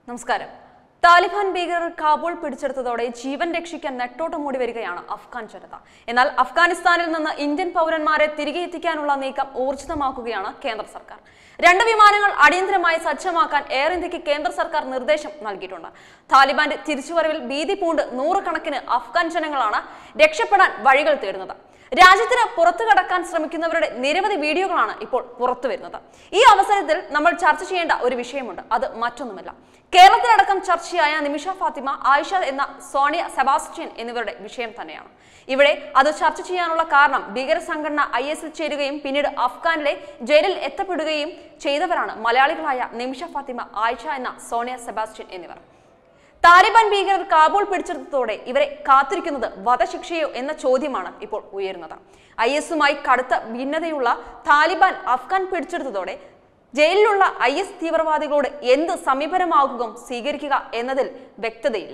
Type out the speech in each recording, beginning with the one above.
നമസ്കാരം താലിബാൻ ഭീകരർ കാബൂൾ പിടിച്ചെടുത്തതോടെ ജീവൻ രക്ഷിക്കാൻ നെട്ടോട്ടം മൂടി വരികയാണ് അഫ്ഗാൻ ജനത എന്നാൽ അഫ്ഗാനിസ്ഥാനിൽ നിന്ന് ഇന്ത്യൻ പൗരന്മാരെ തിരികെ എത്തിക്കാനുള്ള നീക്കം ഊർജിതമാക്കുകയാണ് കേന്ദ്ര സർക്കാർ രണ്ട് വിമാനങ്ങൾ അടിയന്തരമായി സജ്ജമാക്കാൻ എയർ ഇന്ത്യക്ക് കേന്ദ്ര സർക്കാർ നിർദ്ദേശം നൽകിയിട്ടുണ്ട് താലിബാന്റെ തിരിച്ചുവരവിൽ ഭീതി പൂണ്ട് നൂറുകണക്കിന് അഫ്ഗാൻ ജനങ്ങളാണ് രക്ഷപ്പെടാൻ വഴികൾ തേടുന്നത് രാജ്യത്തിന് പുറത്തു കടക്കാൻ ശ്രമിക്കുന്നവരുടെ നിരവധി വീഡിയോകളാണ് ഇപ്പോൾ പുറത്തു വരുന്നത് ഈ അവസരത്തിൽ നമ്മൾ ചർച്ച ചെയ്യേണ്ട ഒരു വിഷയമുണ്ട് അത് മറ്റൊന്നുമല്ല കേരളത്തിലടക്കം ചർച്ചയായ നിമിഷ ഫാത്തിമ ആയിഷ എന്ന സോണിയ സെബാസ്റ്റ്യൻ എന്നിവരുടെ വിഷയം തന്നെയാണ് ഇവിടെ അത് ചർച്ച ചെയ്യാനുള്ള കാരണം ഭീകര സംഘടന ഐ എസിൽ ചേരുകയും പിന്നീട് അഫ്ഗാനിലെ ജയിലിൽ എത്തപ്പെടുകയും ചെയ്തവരാണ് മലയാളികളായ നിമിഷ ഫാത്തിമ ആയിഷ എന്ന സോണിയ സെബാസ്റ്റ്യൻ എന്നിവർ താലിബാൻ ഭീകരർ കാബൂൾ പിടിച്ചെടുത്തതോടെ ഇവരെ കാത്തിരിക്കുന്നത് വധശിക്ഷയോ എന്ന ചോദ്യമാണ് ഇപ്പോൾ ഉയരുന്നത് ഐ എസുമായി കടുത്ത ഭിന്നതയുള്ള താലിബാൻ അഫ്ഗാൻ പിടിച്ചെടുത്തതോടെ ജയിലിലുള്ള ഐ എസ് തീവ്രവാദികളോട് എന്ത് സമീപനമാകുകയും സ്വീകരിക്കുക എന്നതിൽ വ്യക്തതയില്ല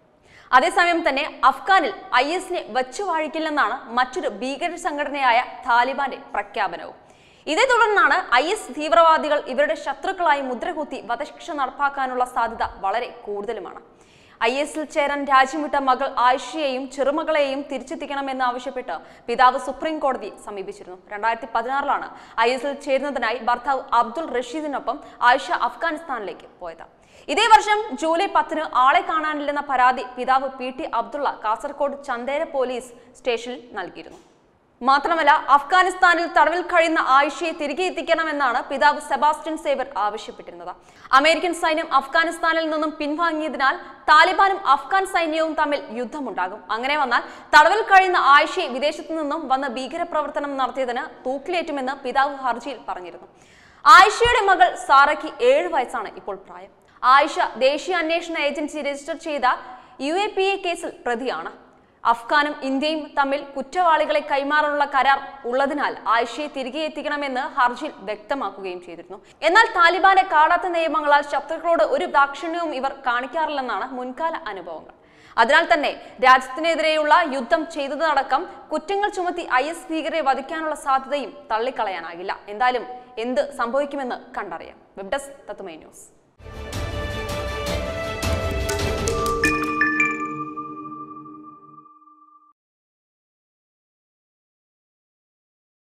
അതേസമയം തന്നെ അഫ്ഗാനിൽ ഐ എസിനെ വച്ചു വാഴിക്കില്ലെന്നാണ് മറ്റൊരു ഭീകര സംഘടനയായ താലിബാന്റെ പ്രഖ്യാപനവും ഇതേ തുടർന്നാണ് ഐ എസ് തീവ്രവാദികൾ ഇവരുടെ ശത്രുക്കളായി മുദ്രകുത്തി വധശിക്ഷ നടപ്പാക്കാനുള്ള സാധ്യത വളരെ കൂടുതലുമാണ് ഐ എസിൽ ചേരാൻ രാജ്യം വിട്ട മകൾ ആയിഷയെയും ചെറുമകളെയും തിരിച്ചെത്തിക്കണമെന്ന് ആവശ്യപ്പെട്ട് പിതാവ് സുപ്രീം കോടതി സമീപിച്ചിരുന്നു രണ്ടായിരത്തി പതിനാറിലാണ് ഐ എസിൽ ചേരുന്നതിനായി ഭർത്താവ് അബ്ദുൾ റഷീദിനൊപ്പം ആയിഷ അഫ്ഗാനിസ്ഥാനിലേക്ക് പോയത് ഇതേ വർഷം ജൂലൈ പത്തിന് ആളെ കാണാനില്ലെന്ന പരാതി പിതാവ് P T Abdulla Kasaragod Chandera police സ്റ്റേഷനിൽ നൽകിയിരുന്നു മാത്രമല്ല അഫ്ഗാനിസ്ഥാനിൽ തടവിൽ കഴിയുന്ന ആയിഷയെ തിരികെ എത്തിക്കണമെന്നാണ് പിതാവ് സെബാസ്റ്റ്യൻ സേവർ ആവശ്യപ്പെട്ടിരുന്നത് അമേരിക്കൻ സൈന്യം അഫ്ഗാനിസ്ഥാനിൽ നിന്നും പിൻവാങ്ങിയതിനാൽ താലിബാനും അഫ്ഗാൻ സൈന്യവും തമ്മിൽ യുദ്ധമുണ്ടാകും അങ്ങനെ വന്നാൽ തടവിൽ കഴിയുന്ന ആയിഷയെ വിദേശത്തു നിന്നും വന്ന് ഭീകരപ്രവർത്തനം നടത്തിയതിന് തൂക്കിലേറ്റുമെന്ന് പിതാവ് ഹർജിയിൽ പറഞ്ഞിരുന്നു ആയിഷയുടെ മകൾ സാറയ്ക്ക് ഏഴ് വയസ്സാണ് ഇപ്പോൾ പ്രായം ആയിഷ ദേശീയ അന്വേഷണ ഏജൻസി രജിസ്റ്റർ ചെയ്ത യു എ പി എ കേസിൽ പ്രതിയാണ് അഫ്ഗാനും ഇന്ത്യയും തമ്മിൽ കുറ്റവാളികളെ കൈമാറാനുള്ള കരാർ ഉള്ളതിനാൽ ആയിഷയെ തിരികെ എത്തിക്കണമെന്ന് ഹർജിയിൽ വ്യക്തമാക്കുകയും ചെയ്തിരുന്നു എന്നാൽ താലിബാന്റെ കാടാത്ത നിയമങ്ങളാൽ ശത്രുക്കളോട് ഒരു ദാക്ഷിണ്യവും ഇവർ കാണിക്കാറില്ലെന്നാണ് മുൻകാല അനുഭവങ്ങൾ അതിനാൽ തന്നെ രാജ്യത്തിനെതിരെയുള്ള യുദ്ധം ചെയ്തതടക്കം കുറ്റങ്ങൾ ചുമത്തി ഐ എസ് ഭീകരരെ വധിക്കാനുള്ള സാധ്യതയും തള്ളിക്കളയാനാകില്ല എന്തായാലും എന്ത് സംഭവിക്കുമെന്ന് കണ്ടറിയാം വെബ് ഡെസ്ക് തത്തുമൈ ന്യൂസ്